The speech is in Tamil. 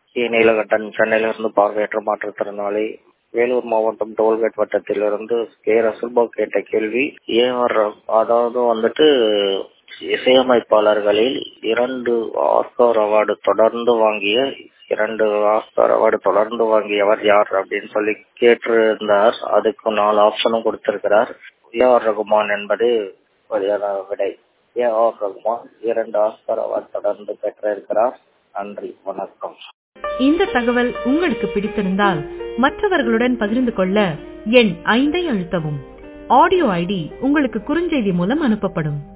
கே நீலகண்டன் சென்னையிலிருந்து பார்வையற்ற மாற்றுத்திறனாளி வேலூர் மாவட்டம் டோல்கேட் வட்டத்திலிருந்து கே ரசுல்பா கேட்ட கேள்வி ஏஆர் அதாவது வந்துட்டு இசையமைப்பாளர்களில் இரண்டு ஆஸ்கார் அவார்டு தொடர்ந்து வாங்கிய இரண்டு ஆஸ்கார் அவார்டு தொடர்ந்து வாங்கியவர் யார் அப்படின்னு சொல்லி கேட்டிருந்தார் அதுக்கு நாலு ஆப்ஷனும் கொடுத்திருக்கிறார் ஏ ஆர் ரகுமான் என்பது சரியான விடை ஏ ஆர் ரகுமான் இரண்டு ஆஸ்கார் அவார்டு தொடர்ந்து பெற்றிருக்கிறார் நன்றி வணக்கம் இந்த தகவல் உங்களுக்கு பிடித்திருந்தால் மற்றவர்களுடன் பகிர்ந்து கொள்ள எண் ஐந்தை அழுத்தவும் ஆடியோ ஐடி உங்களுக்கு குறுஞ்செய்தி மூலம் அனுப்பப்படும்